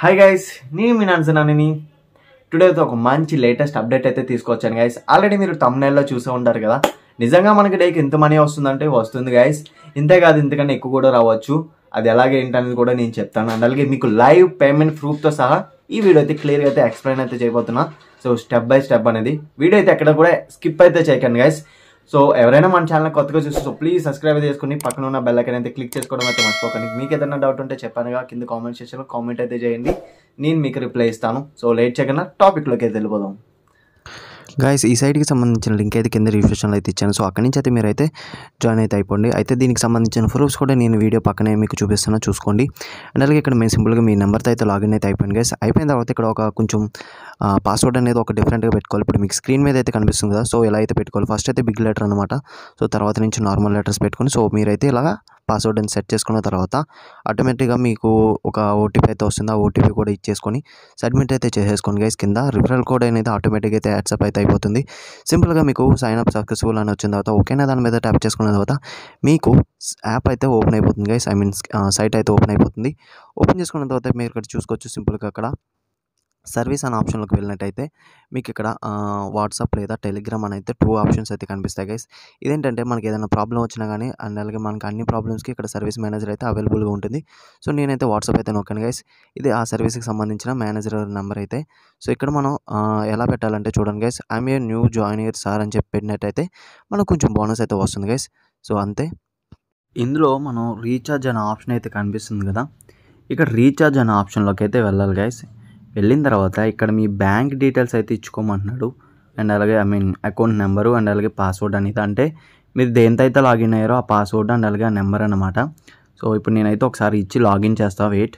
hi guys నేను మీ నాన్సనాని today అయితే ఒక మంచి లేటెస్ట్ అప్డేట్ అయితే తీసుకొచ్చాను గైస్ ఆల్రెడీ మీరు తమ్నైల్లో చూసే ఉంటారు కదా నిజంగా మనకి డేకి ఎంత మనీ వస్తుందంటే వస్తుంది గైస్ ఇంతే కాదు ఇంతకన్నా ఎక్కువ కూడా రావచ్చు అది ఎలాగే ఏంటనేది కూడా నేను చెప్తాను అండ్ అలాగే మీకు లైవ్ పేమెంట్ ప్రూఫ్తో సహా ఈ వీడియో అయితే క్లియర్గా అయితే ఎక్స్ప్లెయిన్ అయితే చేయబోతున్నా సో స్టెప్ బై స్టెప్ అనేది వీడియో అయితే ఎక్కడ కూడా స్కిప్ అయితే చేయకండి గైస్ సో ఎవరైనా మన ఛానల్ కొత్తగా చూస్తే సో ప్లీజ్ సబ్స్క్రైబ్ చేసుకుని పక్కన ఉన్న బెల్ ఐకన్ అయితే క్లిక్ చేసుకోవడం అయితే మర్చిపోకండి మీకు ఏదైనా డౌట్ ఉంటే చెప్పానుగా కింద కామెంట్ సెక్షన్లో కామెంట్ అయితే చేయండి నేను మీకు రిప్లై ఇస్తాను సో లేట్ చేయకుండా టాపిక్లోకి అయితే వెళ్ళిపోదాం గాయస్ ఈ సైట్కి సంబంధించిన లింక్ అయితే కింద రిజిస్ట్రేషన్లో అయితే ఇచ్చాను సో అక్కడి నుంచి అయితే మీరైతే జాయిన్ అయితే అయిపోండి అయితే దీనికి సంబంధించిన ప్రూఫ్స్ కూడా నేను వీడియో పక్కనే మీకు చూపిస్తాను చూసుకోండి అండ్ అలాగే ఇక్కడ మేము సింపుల్గా మీ నెంబర్తో అయితే లాగిన్ అయితే అయిపోయింది గైస్ అయిపోయిన తర్వాత ఇక్కడ ఒక కొంచెం పాస్వర్డ్ అనేది ఒక డిఫరెంట్గా పెట్టుకోవాలి ఇప్పుడు మీకు స్క్రీన్ మీద అయితే కనిపిస్తుంది కదా సో ఎలా అయితే పెట్టుకోవాలి ఫస్ట్ అయితే బిగ్ లెటర్ అనమాట సో తర్వాత నుంచి నార్మల్ లెటర్స్ పెట్టుకొని సో మీరైతే ఇలాగా పాస్వర్డ్ అని సెట్ చేసుకున్న తర్వాత ఆటోమేటిక్గా మీకు ఒక ఓటీపీ అయితే వస్తుంది ఆ ఓటీపీ కూడా ఇచ్చేసుకొని సబ్మిట్ అయితే చేసేసుకోండి గైస్ కింద రిఫరల్ కోడ్ అనేది ఆటోమేటిక్గా అయితే యాడ్సప్ అయితే అయిపోతుంది సింపుల్గా మీకు సైన్ అప్ సక్సెస్ఫుల్ అని వచ్చిన తర్వాత ఓకేనా దాని మీద ట్యాప్ చేసుకున్న తర్వాత మీకు యాప్ అయితే ఓపెన్ అయిపోతుంది గైస్ ఐ మీన్ సైట్ అయితే ఓపెన్ అయిపోతుంది ఓపెన్ చేసుకున్న తర్వాత మీరు ఇక్కడ చూసుకోవచ్చు సింపుల్గా అక్కడ సర్వీస్ అనే ఆప్షన్లోకి వెళ్ళినట్టయితే మీకు ఇక్కడ వాట్సాప్ లేదా టెలిగ్రామ్ అని అయితే టూ ఆప్షన్స్ అయితే కనిపిస్తాయి గైస్ ఇదేంటంటే మనకి ఏదైనా ప్రాబ్లం వచ్చినా కానీ అండ్ అలాగే మనకి అన్ని ప్రాబ్లమ్స్కి ఇక్కడ సర్వీస్ మేనేజర్ అయితే అవైలబుల్గా ఉంటుంది సో నేనైతే వాట్సాప్ అయితే నొక్కాను గైస్ ఇది ఆ సర్వీస్కి సంబంధించిన మేనేజర్ నెంబర్ అయితే సో ఇక్కడ మనం ఆ, ఎలా పెట్టాలంటే చూడండి guys I'm a new joiner sir అని చెప్పి పెట్టినట్టయితే మనకు కొంచెం బోనస్ అయితే వస్తుంది గైస్ సో అంతే ఇందులో మనం రీఛార్జ్ అనే ఆప్షన్ అయితే కనిపిస్తుంది కదా ఇక్కడ రీఛార్జ్ అనే ఆప్షన్లోకి అయితే వెళ్ళాలి గైస్ వెళ్ళిన తర్వాత ఇక్కడ మీ బ్యాంక్ డీటెయిల్స్ అయితే ఇచ్చుకోమంటున్నాడు అండ్ అలాగే I mean account number and అలాగే పాస్వర్డ్ అనేది అంటే మీరు దేంతో అయితే లాగిన్ అయ్యారో ఆ పాస్వర్డ్ అండ్ అలాగే ఆ నెంబర్ అనమాట సో ఇప్పుడు నేనైతే ఒకసారి ఇచ్చి లాగిన్ చేస్తా వెయిట్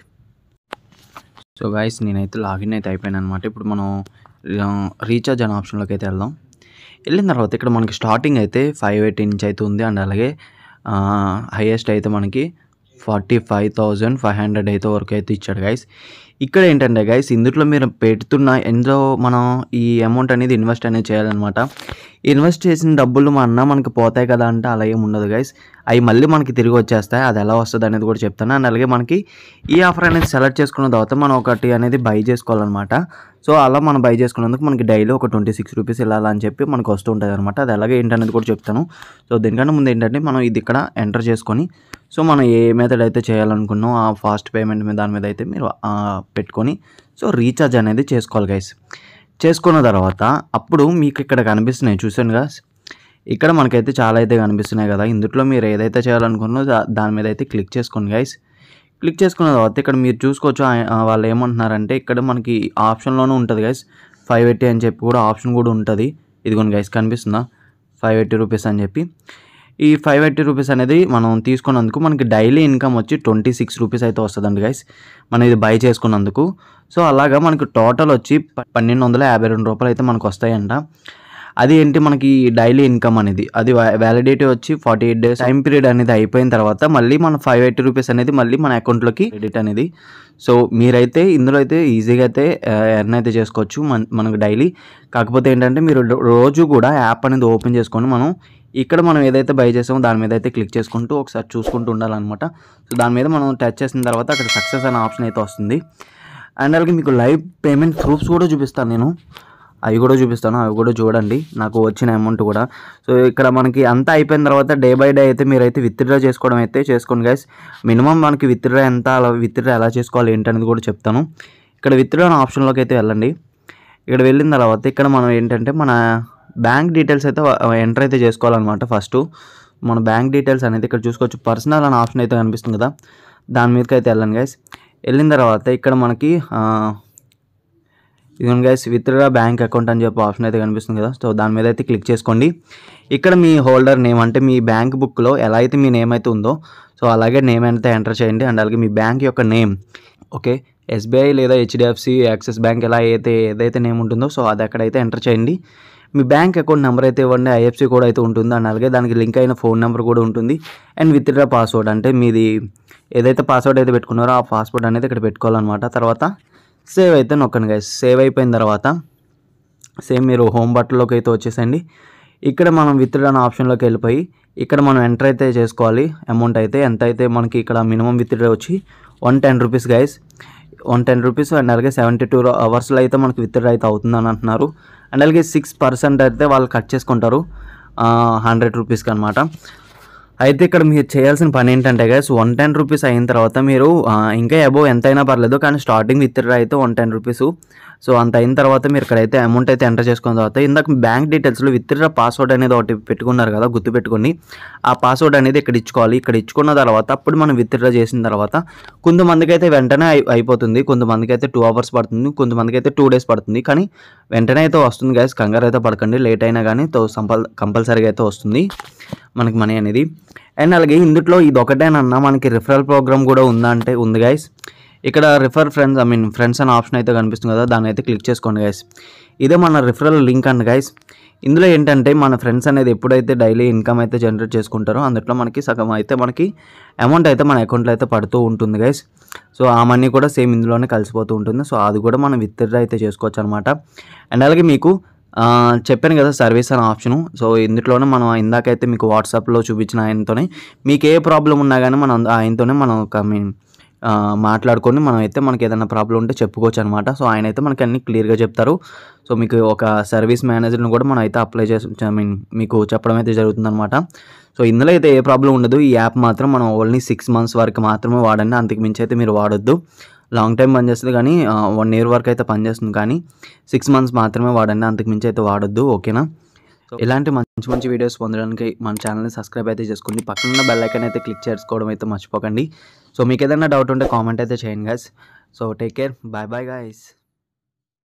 సో గైస్ నేనైతే లాగిన్ అయితే అయిపోయాను అనమాట ఇప్పుడు మనం రీఛార్జ్ అనే ఆప్షన్లోకి అయితే వెళ్దాం వెళ్ళిన తర్వాత ఇక్కడ మనకి స్టార్టింగ్ అయితే ఫైవ్ ఎయిటీ నుంచి అయితే ఉంది అండ్ అలాగే హైయెస్ట్ అయితే మనకి forty five thousand five hundred అయితే వరకు అయితే ఇచ్చాడు గైస్ ఇక్కడ ఏంటంటే గైస్ ఇందులో మీరు పెడుతున్న ఎంతో మనం ఈ అమౌంట్ అనేది ఇన్వెస్ట్ అనేది చేయాలన్నమాట ఇన్వెస్ట్ చేసిన డబ్బులు మన మనకి పోతాయి కదా అంటే అలా ఏమి ఉండదు గైస్ అవి మళ్ళీ మనకి తిరిగి వచ్చేస్తాయి అది ఎలా వస్తుంది అనేది కూడా చెప్తాను అండ్ అలాగే మనకి ఈ ఆఫర్ అనేది సెలెక్ట్ చేసుకున్న తర్వాత మనం ఒకటి అనేది బై చేసుకోవాలన్నమాట సో అలా మనం బై చేసుకున్నందుకు మనకి డైలీ ఒక ట్వంటీ సిక్స్ రూపీస్ వెళ్ళాలని అని చెప్పి మనకు వస్తూ ఉంటుంది అనమాట అది అలాగే ఏంటనేది కూడా చెప్తాను సో దీనికన్నా ముందు ఏంటంటే మనం ఇది ఇక్కడ ఎంటర్ చేసుకొని సో మనం ఏ మెథడ్ అయితే చేయాలనుకున్నాం ఆ ఫాస్ట్ పేమెంట్ మీద దాని మీద అయితే మీరు ఆ, పెట్టుకొని సో రీఛార్జ్ అనేది చేసుకోవాలి గైస్ చేసుకున్న తర్వాత అప్పుడు మీకు ఇక్కడ కనిపిస్తున్నాయి చూసాను గా ఇక్కడ మనకైతే చాలా అయితే కనిపిస్తున్నాయి కదా ఇందులో మీరు ఏదైతే చేయాలనుకున్నో దా- దాని మీద అయితే క్లిక్ చేసుకోండి గైస్ క్లిక్ చేసుకున్న తర్వాత ఇక్కడ మీరు చూసుకోవచ్చు ఆ- ఆ వాళ్ళు ఏమంటున్నారంటే ఇక్కడ మనకి ఆప్షన్లోనే ఉంటుంది గైస్ ఫైవ్ ఎయిటీ అని చెప్పి కూడా ఆప్షన్ కూడా ఉంటుంది ఇదిగోండి గైస్ కనిపిస్తుందా ఫైవ్ ఎయిటీ రూపీస్ అని చెప్పి ఈ ఫైవ్ ఎయిటీ రూపీస్ అనేది మనం తీసుకున్నందుకు మనకి డైలీ ఇన్కమ్ వచ్చి ట్వంటీ సిక్స్ రూపీస్ అయితే వస్తుందండి గైస్ మనం ఇది బై చేసుకున్నందుకు సో అలాగా మనకి టోటల్ వచ్చి ప- పన్నెండు వందల యాభై రెండు రూపాయలు అయితే మనకు వస్తాయంట అది ఏంటి మనకి డైలీ ఇన్కమ్ అనేది అది వ్యాలిడిటీ వచ్చి forty eight days time period అనేది అయిపోయిన తర్వాత మళ్ళీ మన ఫైవ్ ఎయిటీ రూపీస్ అనేది మళ్ళీ మన అకౌంట్లోకి క్రెడిట్ అనేది సో మీరైతే ఇందులో అయితే ఈజీగా అయితే ఎర్న్ అయితే చేసుకోవచ్చు మన మనకు డైలీ కాకపోతే ఏంటంటే మీరు రో- రోజు కూడా యాప్ అనేది ఓపెన్ చేసుకొని మనం ఇక్కడ మనం ఏదైతే బై చేసామో దాని మీద అయితే క్లిక్ చేసుకుంటూ ఒకసారి చూసుకుంటూ ఉండాలన్నమాట సో దాని మీద మనం టచ్ చేసిన తర్వాత అక్కడ సక్సెస్ అనే ఆప్షన్ అయితే వస్తుంది అండ్ అలాగే మీకు లైవ్ పేమెంట్ ప్రూఫ్స్ కూడా చూపిస్తాను నేను అవి కూడా చూపిస్తాను అవి కూడా చూడండి నాకు వచ్చిన అమౌంట్ కూడా సో ఇక్కడ మనకి అంతా అయిపోయిన తర్వాత డే బై డే అయితే మీరైతే విత్డ్రా చేసుకోవడం అయితే చేసుకోండి గైస్ మినిమం మనకి విత్డ్రా ఎంత అలా విత్డ్రా ఎలా చేసుకోవాలి ఏంటనేది కూడా చెప్తాను ఇక్కడ విత్డ్రా అనే ఆప్షన్లోకి అయితే వెళ్ళండి ఇక్కడ వెళ్ళిన తర్వాత ఇక్కడ మనం ఏంటంటే మన బ్యాంక్ డీటెయిల్స్ అయితే ఎంటర్ అయితే చేసుకోవాలన్నమాట ఫస్ట్ మన బ్యాంక్ డీటెయిల్స్ అనేది ఇక్కడ చూసుకోవచ్చు పర్సనల్ అనే ఆప్షన్ అయితే కనిపిస్తుంది కదా దాని మీదకి అయితే వెళ్ళండి గైస్ వెళ్ళిన తర్వాత ఇక్కడ మనకి ఆ, ఇదిగోండి గైస్ విత్డ్రా బ్యాంక్ అకౌంట్ అని చెప్పి ఆప్షన్ అయితే కనిపిస్తుంది కదా సో దాని మీద అయితే క్లిక్ చేసుకోండి ఇక్కడ మీ హోల్డర్ నేమ్ అంటే మీ బ్యాంక్ బుక్లో ఎలా అయితే మీ నేమ్ అయితే ఉందో సో అలాగే నేమ్ అయితే ఎంటర్ చేయండి అండ్ అలాగే మీ బ్యాంక్ యొక్క నేమ్ ఓకే ఎస్బీఐ లేదా హెచ్డిఎఫ్సి యాక్సిస్ బ్యాంక్ ఎలా అయితే ఏదైతే నేమ్ ఉంటుందో సో అది అక్కడైతే ఎంటర్ చేయండి మీ బ్యాంక్ అకౌంట్ నెంబర్ అయితే ఇవ్వండి ఐఎఫ్సి కూడా అయితే ఉంటుంది అండ్ అలాగే దానికి లింక్ అయిన ఫోన్ నెంబర్ కూడా ఉంటుంది అండ్ విత్డ్రా పాస్వర్డ్ అంటే మీది ఏదైతే పాస్వర్డ్ అయితే పెట్టుకున్నారో ఆ పాస్వర్డ్ అనేది ఇక్కడ పెట్టుకోవాలన్నమాట తర్వాత సేవ్ అయితే నొక్కండి గైస్ సేవ్ అయిపోయిన తర్వాత సేమ్ మీరు హోమ్ బట్టలోకి అయితే వచ్చేసండి ఇక్కడ మనం విత్డ్రా అనే ఆప్షన్లోకి వెళ్ళిపోయి ఇక్కడ మనం ఎంటర్ అయితే చేసుకోవాలి అమౌంట్ అయితే ఎంత అయితే మనకి ఇక్కడ మినిమం విత్డ్రా వచ్చి one ten rupees guys one ten rupees and అలాగే సెవెంటీ టూ అవర్స్లో అయితే మనకి విత్డ్రా అయితే అవుతుందని అంటున్నారు అండ్ అలాగే సిక్స్ పర్సెంట్ అయితే వాళ్ళు కట్ చేసుకుంటారు హండ్రెడ్ రూపీస్కి అనమాట అయితే ఇక్కడ మీరు చేయాల్సిన పని ఏంటంటే గైస్ వన్ టెన్ రూపీస్ అయిన తర్వాత మీరు ఆ, ఇంకా అబోవ్ ఎంతైనా పర్లేదు కానీ స్టార్టింగ్ విత్డ్రా అయితే వన్ టెన్ రూపీస్ సో అంత అయిన తర్వాత మీరు ఇక్కడైతే అమౌంట్ అయితే ఎంటర్ చేసుకున్న తర్వాత ఇందాక బ్యాంక్ డీటెయిల్స్లో విత్డ్రా పాస్వర్డ్ అనేది ఒకటి పెట్టుకున్నారు కదా గుర్తు పెట్టుకుని ఆ పాస్వర్డ్ అనేది ఇక్కడ ఇచ్చుకోవాలి ఇక్కడ ఇచ్చుకున్న తర్వాత అప్పుడు మనం విత్డ్రా చేసిన తర్వాత కొంతమందికి అయితే వెంటనే అయి- అయిపోతుంది కొంతమందికి అయితే టూ అవర్స్ పడుతుంది కొంతమందికి అయితే టూ డేస్ పడుతుంది కానీ వెంటనే అయితే వస్తుంది గైస్ కంగారు అయితే పడకండి లేట్ అయినా కానీ తో సంపల్ కంపల్సరీగా అయితే వస్తుంది మనకి మనీ అనేది అండ్ అలాగే ఇందులో ఇది ఒకటేనన్నా మనకి రిఫరల్ ప్రోగ్రామ్ కూడా ఉందా అంటే ఉంది గైస్ ఇక్కడ refer friends I mean friends అనే ఆప్షన్ అయితే కనిపిస్తుంది కదా దాన్ని అయితే క్లిక్ చేసుకోండి గైస్ ఇదే మన రిఫరల్ లింక్ అండి గైస్ ఇందులో ఏంటంటే మన ఫ్రెండ్స్ అనేది ఎప్పుడైతే డైలీ ఇన్కమ్ అయితే జనరేట్ చేసుకుంటారో అందులో మనకి సగం అయితే మనకి అమౌంట్ అయితే మన అకౌంట్లో అయితే పడుతూ ఉంటుంది గైస్ సో ఆ మనీ కూడా సేమ్ ఇందులోనే కలిసిపోతూ ఉంటుంది సో అది కూడా మనం విత్డ్రా అయితే చేసుకోవచ్చు అనమాట అండ్ అలాగే మీకు ఆ, చెప్పాను కదా సర్వీస్ అనే ఆప్షను సో ఇందులోనే మనం ఇందాకైతే మీకు వాట్సాప్లో చూపించిన ఆయనతోనే మీకు ఏ ప్రాబ్లం ఉన్నా కానీ మనం ఆయనతోనే మనం ఒక మీన్ మాట్లాడుకొని మనం అయితే మనకి ఏదైనా ప్రాబ్లం ఉంటే చెప్పుకోవచ్చు అనమాట సో ఆయన అయితే మనకి అన్ని క్లియర్గా చెప్తారు సో మీకు ఒక సర్వీస్ మేనేజర్ని కూడా మనం అయితే అప్లై చేసి ఐ మీన్ మీకు చెప్పడం అయితే జరుగుతుందన్నమాట సో ఇందులో అయితే ఏ ప్రాబ్లం ఉండదు ఈ యాప్ మాత్రం మనం ఓన్లీ సిక్స్ మంత్స్ వరకు మాత్రమే వాడండి అంతకు మించి అయితే మీరు వాడొద్దు లాంగ్ టైం పనిచేస్తుంది కానీ వన్ ఇయర్ వరకు అయితే పనిచేస్తుంది కానీ సిక్స్ మంత్స్ మాత్రమే వాడండి అంతకు మించి అయితే వాడొద్దు ఓకేనా సో ఇలాంటి మంచి మంచి వీడియోస్ పొందడానికి మన ఛానల్ని సబ్స్క్రైబ్ అయితే చేసుకోండి పక్కన ఉన్న బెల్ ఐకాన్ అయితే క్లిక్ చేసుకోవడం అయితే మర్చిపోకండి సో మీకు ఏదైనా డౌట్ ఉంటే కామెంట్ అయితే చేయండి guys so take care bye bye guys